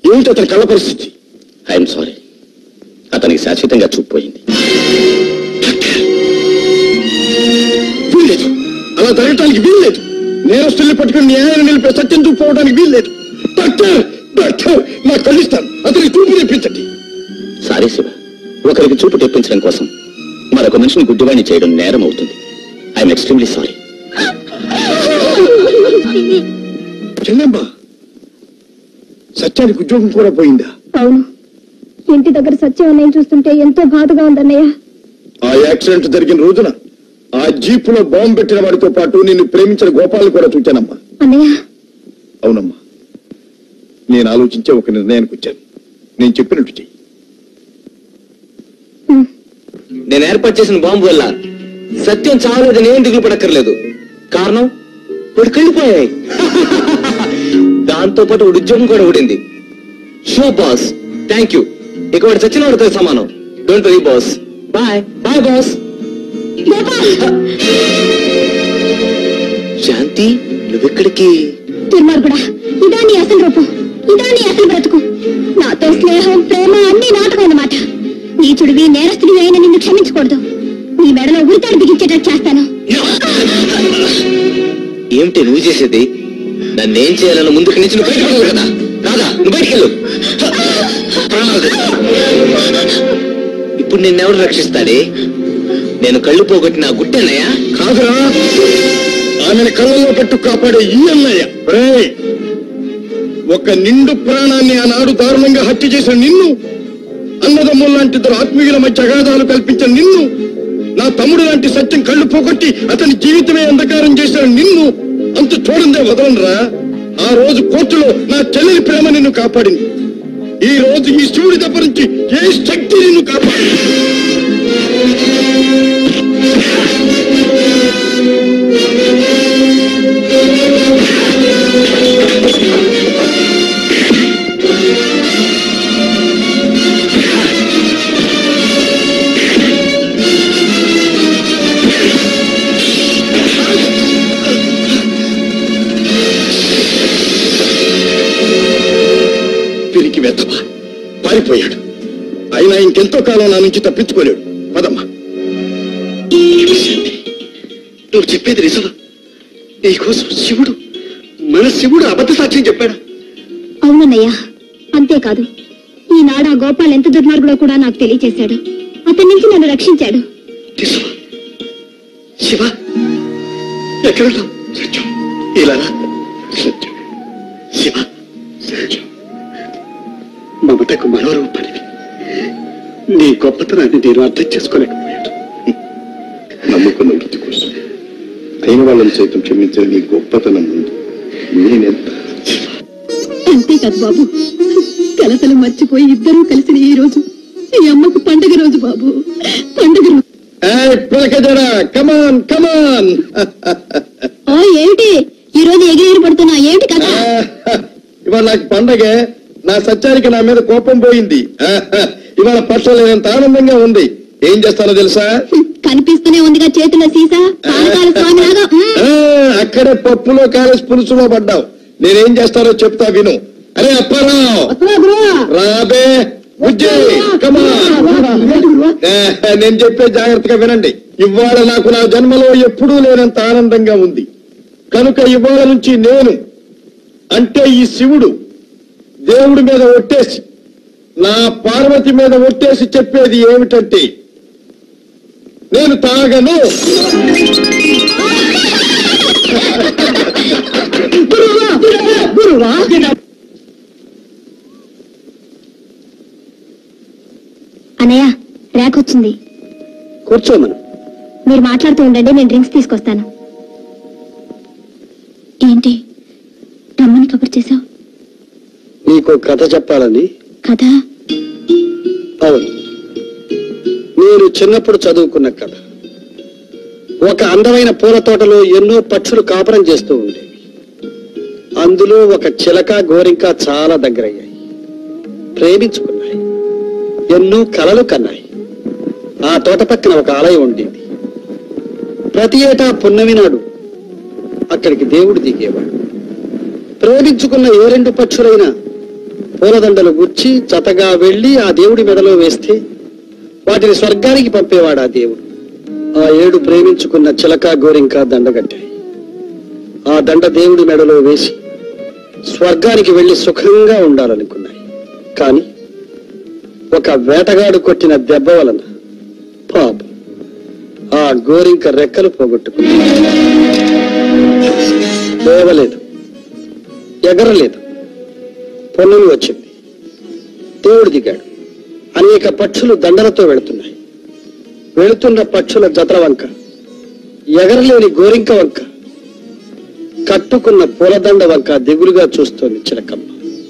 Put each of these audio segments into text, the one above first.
ఏమిటి అతని కళ్ళ పరిస్థితి ఐఎమ్ సారీ అతనికి శాశ్వతంగా చూపుపోయింది వీల్లేదు అలా జరగటానికి వీల్లేదు నేరస్తుల్ని పట్టుకుని న్యాయాన్ని నిలిపే సత్యం చూపుకోవడానికి వీల్లేదు డాక్టర్ డాక్టర్ నా కళ్ళిస్తాను అతనికి చూపు తెప్పించండి సారీ శివ ఒకరికి చూపు తెప్పించడం కోసం మరొక మనిషిని గుడ్డివాణ్ణి చేయడం నేరం అవుతుంది ఐఎమ్ ఎక్స్ట్రీమ్లీ సారీ చెల్లెమ్మ సత్యానికి ఉద్యోగం కూడా పోయిందా అవును ఇంటి దగ్గర సత్యం అన్నయ్య చూస్తుంటే ఎంతో బాధగా ఉందన్నయ్య ఆ యాక్సిడెంట్ జరిగిన రోజున ఆ జీపులో బాంబు పెట్టిన వాడితో పాటు నిన్ను ప్రేమించిన గోపాలను కూడా చూచానమ్మా అన్నయ్య అవునమ్మా నేను ఆలోచించే ఒక నిర్ణయానికి వచ్చాను నేను చెప్పినట్టు చెయ్యి నేను ఏర్పాటు చేసిన బాంబు వల్ల సత్యం చావలేదని ఏం దిగులు పడక్కర్లేదు కారణం వాడు కళ్ళిపోయాయి దాంతో పాటు వాడు ఉద్యోగం కూడా ఊడింది షో బాస్ థ్యాంక్ యూ ఇక వాడు చచ్చిన వాడితో సమానం don't worry boss bye bye boss Shanti నువ్వెక్కడికి దుర్మార్గుడా ఇదా నీ అసలు రూపం ఇదా నీ అసలు బ్రతుకు నాతో స్నేహం ప్రేమ అన్ని నాటకం అన్నమాట నీచుడివి నేరస్తుడివి అయిన నిన్ను క్షమించకూడదు నీ మెడలో ఉరితాడు బిగించేటట్టు చేస్తాను ఏమిటి నువ్వు చేసేది నన్నేం చేయాలని ముందుకు నుంచి నువ్వు బయటకు వెళ్ళవు కదా రాదా నువ్వు బయటికి వెళ్ళు ప్రాణాలు తీస్తా. ఇప్పుడు నిన్నెవడు రక్షిస్తాడే నేను కళ్ళు పోగొట్టిన గుట్టేనయ్యా కాదురా ఆమెను కళ్ళలో పెట్టు కాపాడే ఈ అన్నయ్య రేయ్! ఒక నిండు ప్రాణాన్ని ఆనాడు దారుణంగా హత్య చేసిన నిన్ను అన్నదమ్ముల లాంటి ఇద్దరు ఆత్మీయుల మధ్య అగాధాలు కల్పించిన నిన్ను నా తమ్ముడు లాంటి సత్యం కళ్ళు పోగొట్టి అతని జీవితమే అంధకారం చేసిన నిన్ను అంత చూడందే వదలనరా ఆ రోజు కోర్టులో నా చెల్లెలి ప్రేమ నిన్ను కాపాడింది ఈ రోజు ఈ శివుడి దగ్గర నుంచి ఏ శక్తి నిన్ను కాపాడింది పిరికి వెత్తవా పారిపోయాడు అయినా ఇంకెంతో కాలం నా నుంచి తప్పించుకోలేడు పదమ్మా నువ్వు చెప్పేది నిజమా నీకోసం శివుడు మన శివుడు అబద్ధ సాక్ష్యం చెప్పాడా అవునన్నయ్య అంతేకాదు ఈనాడు ఆ గోపాల్ ఎంత దుర్మార్గుడో కూడా నాకు తెలియచేశాడు అతని నుంచి నన్ను రక్షించాడు నిజమా శివ ఎక్కడున్నావు సత్యం ఇలా రా. సత్యం శివ సత్యం మమతకు మరో రూపానివి నీ గొప్పతనాన్ని నేను అర్థం చేసుకోలేకపోయాను నమ్ముకున్న వృత్తి కోసం అయిన వాళ్ళని సైతం క్షమించిన నీ గొప్పతనం ముందు నేనెంత అంతేకాదు బాబు కలతలు మర్చిపోయి ఇద్దరూ కలిసిన ఈ రోజు ఈ అమ్మకు పండగ రోజు బాబు పండగ రోజు పిలకజరా కమాన్ కమాన్ ఓ ఏమిటి ఈ రోజు ఎగిరి పడుతున్నా ఏమిటి కదా ఇవాళ నాకు పండగే నా సత్యానికి నా మీద కోపం పోయింది ఆహా, ఇవాళ పట్టలేనంత ఆనందంగా ఉంది ఏం చేస్తానో తెలుసా కనిపిస్తూనే ఉందిగా చేతుల సీసా పానకాల స్వామి లాగా మ్మ్. ఆ, అక్కడే పప్పులో కాలేసి పులుసులో పడ్డావు నేనేం చేస్తానో చెప్తా విను అరే అప్పారావు రాబే బుజ్జి కమాన్ నేను చెప్పే జాగ్రత్తగా వినండి ఇవాళ నాకు నా జన్మలో ఎప్పుడూ లేనంత ఆనందంగా ఉంది కనుక ఇవాళ నుంచి నేను అంటే ఈ శివుడు దేవుడి మీద ఒట్టేసి నా పార్వతి మీద ఒట్టేసి చెప్పేది ఏమిటంటే నేను తాగను అన్నయ్య ర్యాక్ వచ్చింది కూర్చోమను మీరు మాట్లాడుతూ ఉండండి నేను డ్రింక్స్ తీసుకొస్తాను ఏంటి రమ్మని కబుర్ చేసావు నీకు కథ చెప్పాలని కథ అవును నేను చిన్నప్పుడు చదువుకున్న కథ ఒక అందమైన పూల తోటలో ఎన్నో పక్షులు కాపురం చేస్తూ ఉండేవి అందులో ఒక చిలక గోరింక చాలా దగ్గరయ్యాయి ప్రేమించుకున్నాయి ఎన్నో కలలు కన్నాయి ఆ తోట పక్కన ఒక ఆలయం ఉండేది ప్రతి ఏటా పున్నమి నాడు అక్కడికి దేవుడు దిగేవాడు ప్రేమించుకున్న ఏ రెండు పక్షులైనా పూలదండలు గుచ్చి జతగా వెళ్లి ఆ దేవుడి మెడలో వేస్తే వాటిని స్వర్గానికి పంపేవాడు ఆ దేవుడు ఆ ఏడు ప్రేమించుకున్న చిలక గోరింక దండగట్టాయి ఆ దండ దేవుడి మెడలో వేసి స్వర్గానికి వెళ్లి సుఖంగా ఉండాలనుకున్నాయి కానీ ఒక వేటగాడు కొట్టిన దెబ్బ వలన పాపం ఆ గోరింక రెక్కలు పోగొట్టుకుంది లేవలేదు ఎగరలేదు పొన్నులు వచ్చింది దేవుడు దిగాడు అనేక పక్షులు దండలతో వెళుతున్నాయి వెళుతున్న పక్షుల జతల వంక ఎగరలేని గోరింక వంక కట్టుకున్న పూలదండ వంక దిగులుగా చూస్తోంది చిలకమ్మ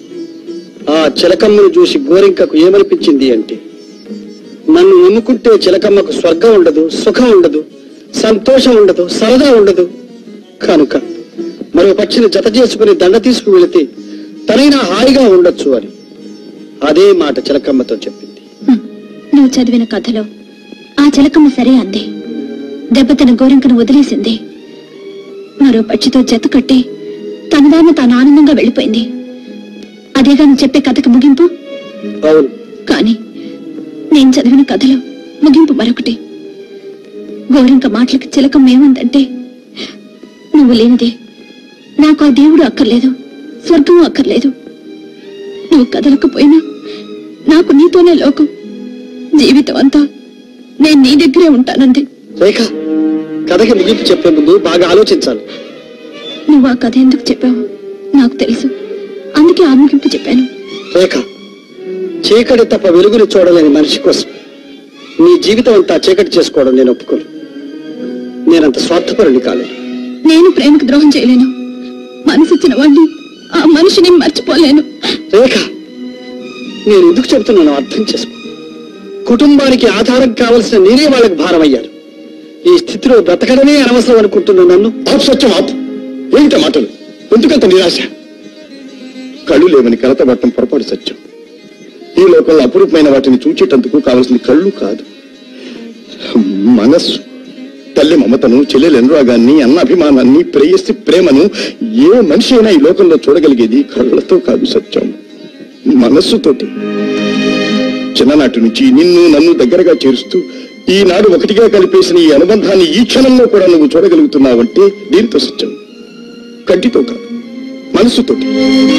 ఆ చిలకమ్మను చూసి గోరింకకు ఏమనిపించింది అంటే నన్ను నమ్ముకుంటే చిలకమ్మకు స్వర్గం ఉండదు సుఖం ఉండదు సంతోషం ఉండదు సరదా ఉండదు కనుక మరో పక్షిని జత చేసుకుని దండ తీసుకు వెళితే తనైనా హాయిగా ఉండొచ్చు అని అదే మాట చిలకమ్మతో చెప్పింది హ్మ్. నువ్వు చదివిన కథలో ఆ చిలకమ్మ సరే అంది దెబ్బతిన గోరింకను వదిలేసింది మరో పక్షితో జత కట్టి తనదాన్ని తాను ఆనందంగా వెళ్ళిపోయింది అదేగా నువ్వు చెప్పే కథకి ముగింపు అవును కానీ నేను చదివిన కథలో ముగింపు మరొకటి గోరింక మాటలకి చిలకమ్మ ఏమందంటే నువ్వు లేనిదే నాకు ఆ దేవుడు అక్కర్లేదు స్వర్గం అక్కర్లేదు నువ్వు కదలకపోయినా నాకు నీతోనే లోకం జీవితం అంతా నేను నీ దగ్గరే ఉంటానంది రేఖ కథకి ముగింపు చెప్పే ముందు బాగా ఆలోచించాలి నువ్వు ఆ కథ ఎందుకు చెప్పావు నాకు తెలుసు అందుకే ఆ ముగింపు చెప్పాను రేఖ చీకటి తప్ప వెలుగుని చూడలేని మనిషి కోసం నీ జీవితం అంతా చీకటి చేసుకోవడం నేను ఒప్పుకోను నేనంత స్వార్థపరుని కాలేదు నేను ప్రేమకు ద్రోహం చేయలేను మనసిచ్చిన వాడిని ఆ మనిషిని మర్చిపోలేను రేఖ నేను ఎందుకు చెబుతున్నానో అర్థం చేసుకో కుటుంబానికి ఆధారం కావలసిన నేనే వాళ్ళకి భారం అయ్యాను ఈ స్థితిలో బ్రతకడమే అనవసరం అనుకుంటున్న నన్ను ఆపు సత్యం ఆపు ఏమిట మాటలు ఎందుకంత నిరాశ కళ్ళు లేవని కలతబట్టం పొరపాటు సత్యం ఈ లోకంలో అపురూపమైన వాటిని చూచేటందుకు కావలసిన కళ్ళు కాదు మనస్సు తల్లి మమతను చెల్లెలు అనురాగాన్ని అన్న అభిమానాన్ని ప్రేయసి ప్రేమను ఏ మనిషి అయినా ఈ లోకంలో చూడగలిగేది కళ్ళతో కాదు సత్యం మనస్సుతోటి చిన్ననాటి నుంచి నిన్ను నన్ను దగ్గరగా చేరుస్తూ ఈనాడు ఒకటిగా కలిపేసిన ఈ అనుబంధాన్ని ఈ క్షణంలో కూడా నువ్వు చూడగలుగుతున్నావంటే దీనితో సత్యం కంటితో కాదు మనసుతోటి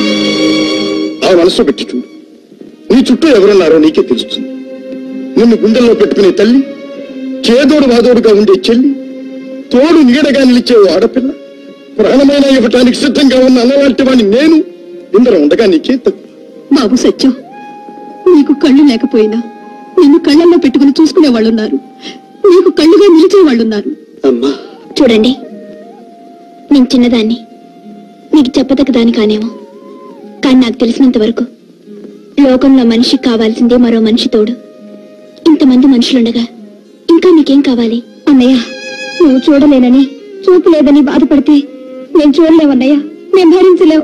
ఆ మనసు పెట్టి చూడు నీ చుట్టూ ఎవరున్నారో నీకే తెలుస్తుంది నిన్ను గుండెల్లో పెట్టుకునే తల్లి చేదోడు వాదోడుగా ఉండే చెల్లి తోడు నీడగా నిలిచే ఓ ఆడపిల్ల ప్రాణమైన ఇవ్వటానికి సిద్ధంగా ఉన్న అన్నలాంటి వాడిని నేను ఇందరూ ఉండగా నీకే తక్కువ బాబు సత్యం నీకు కళ్ళు లేకపోయినా నిన్ను కళ్ళల్లో పెట్టుకుని చూసుకునే వాళ్ళున్నారు నీకు కళ్ళుగా నిలిచే వాళ్ళున్నారు అమ్మా చూడండి నేను చిన్నదాన్ని మీకు చెప్పదగ్గ దాని కానేమో కానీ నాకు తెలిసినంత వరకు లోకంలో మనిషికి కావాల్సిందే మరో మనిషి తోడు ఇంతమంది మనుషులుండగా ఇంకా నీకేం కావాలి అన్నయ్య నువ్వు చూడలేనని చూపు లేదని బాధపడితే నేను చూడలేవన్నయ్య నేను భరించలేవు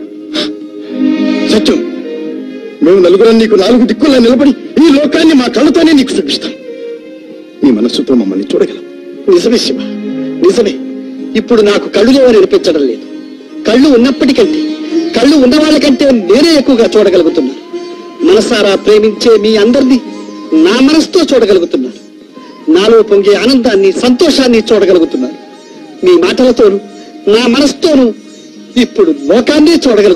సత్యం మేము నలుగురం నీకు నాలుగు దిక్కుల్లో నిలబడి ఈ లోకాన్ని మా కళ్ళతోనే నీకు చూపిస్తాం నీ మనస్సుతో మమ్మల్ని చూడగలం నిజమే శివ నిజమే ఇప్పుడు నాకు కళ్ళు లేవని అనిపించడం లేదు కళ్ళు ఉన్నప్పటికంటే కళ్ళు ఉన్న వాళ్ళకంటే నేనే ఎక్కువగా చూడగలుగుతున్నాను మనసారా ప్రేమించే మీ అందరినీ నా మనసుతో చూడగలుగుతున్నాను నాలో పొంగే ఆనందాన్ని సంతోషాన్ని చూడగలుగుతున్నాను మీ మాటలతోనూ నా మనసుతోనూ ఇప్పుడు లోకాన్ని చూడగలుగుతున్నాను